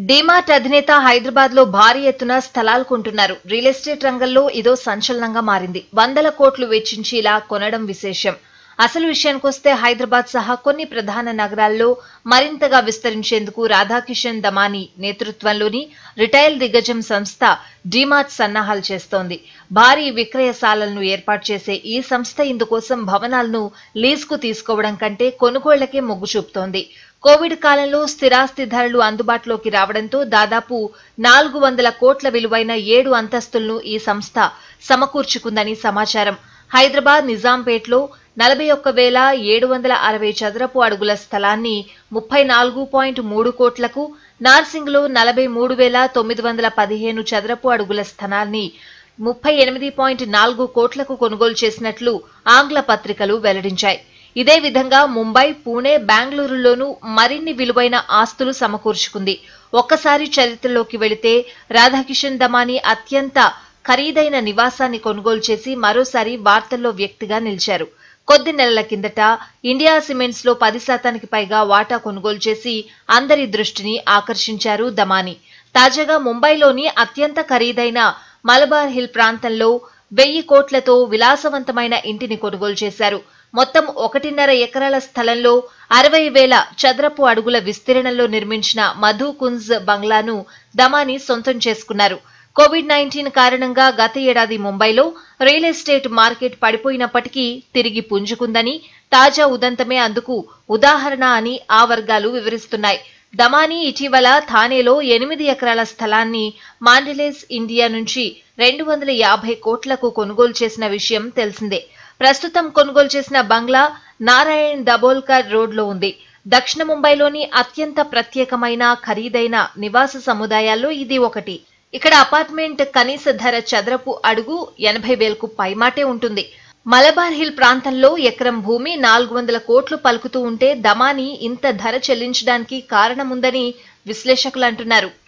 డీమార్ట్ అధినేత హైదరాబాద్ లో భారీ ఎత్తున స్థలాలు కొంటున్నారు రియల్ ఎస్టేట్ రంగంలో ఇదో సంచలనంగా మారింది వందల కోట్లు వెచ్చించి ఇలా కొనడం విశేషం అసలు విషయానికొస్తే హైదరాబాద్ సహా కొన్ని ప్రధాన నగరాల్లో మరింతగా విస్తరించేందుకు రాధాకిషన్ దమాని నేతృత్వంలోని రిటైల్ దిగ్గజం సంస్థ డీమార్ట్ సన్నాహాలు చేస్తోంది భారీ విక్రయశాలలను ఏర్పాటు చేసే ఈ సంస్థ ఇందుకోసం భవనాలను లీజుకు తీసుకోవడం కంటే కొనుగోళ్లకే మొగ్గు చూపుతోంది కోవిడ్ కాలంలో స్థిరాస్తి ధరలు అందుబాటులోకి రావడంతో దాదాపు నాలుగు వందల కోట్ల విలువైన ఏడు అంతస్తులను ఈ సంస్థ సమకూర్చుకుందని సమాచారం హైదరాబాద్ నిజాంపేట్లో నలభై ఒక్క వేల ఏడు వందల అరవై చదరపు అడుగుల స్థలాన్ని ముప్పై నాలుగు పాయింట్ మూడు కోట్లకు నార్సింగ్లో నలభై మూడు వేల తొమ్మిది వందల పదిహేను చదరపు అడుగుల స్థలాన్ని ముప్పై ఎనిమిది పాయింట్ నాలుగు కోట్లకు కొనుగోలు చేసినట్లు ఆంగ్ల పత్రికలు వెల్లడించాయి ఇదే విధంగా ముంబై పూణే బెంగళూరులోనూ మరిన్ని విలువైన ఆస్తులు సమకూర్చుకుంది ఒక్కసారి చరిత్రలోకి వెళితే రాధాకిషన్ దమాని అత్యంత ఖరీదైన నివాసాన్ని కొనుగోలు చేసి మరోసారి వార్తల్లో వ్యక్తిగా నిలిచారు కొద్ది నెలల కిందట ఇండియా సిమెంట్స్ లో పది శాతానికి పైగా వాటా కొనుగోలు చేసి అందరి దృష్టిని ఆకర్షించారు దమాని తాజాగా ముంబైలోని అత్యంత ఖరీదైన మలబార్ హిల్ ప్రాంతంలో వెయ్యి కోట్లతో విలాసవంతమైన ఇంటిని కొనుగోలు చేశారు మొత్తం ఒకటిన్నర ఎకరాల స్థలంలో అరవై వేల చదరపు అడుగుల విస్తీర్ణంలో నిర్మించిన మధు కుంజ్ బంగ్లాను దమాని సొంతం చేసుకున్నారు కోవిడ్ నైన్టీన్ కారణంగా గత ఏడాది ముంబైలో రియల్ ఎస్టేట్ మార్కెట్ పడిపోయినప్పటికీ తిరిగి పుంజుకుందని తాజా ఉదంతమే అందుకు ఉదాహరణ అని ఆ వర్గాలు వివరిస్తున్నాయి దమాని ఇటీవల థానేలో ఎనిమిది ఎకరాల స్థలాన్ని మాండిలేస్ ఇండియా నుంచి రెండు వందల యాభై కోట్లకు కొనుగోలు చేసిన విషయం తెలిసిందే ప్రస్తుతం కొనుగోలు చేసిన బంగ్లా నారాయణ్ దబోల్కర్ రోడ్లో ఉంది దక్షిణ ముంబైలోని అత్యంత ప్రత్యేకమైన ఖరీదైన నివాస సముదాయాల్లో ఇది ఒకటి ఇక్కడ అపార్ట్మెంట్ కనీస ధర చదరపు అడుగు ఎనభై వేలకు పైమాటే ఉంటుంది మలబార్ హిల్ ప్రాంతంలో ఎకరం భూమి నాలుగు వందల కోట్లు పలుకుతూ ఉంటే దమాని ఇంత ధర చెల్లించడానికి కారణముందని విశ్లేషకులు అంటున్నారు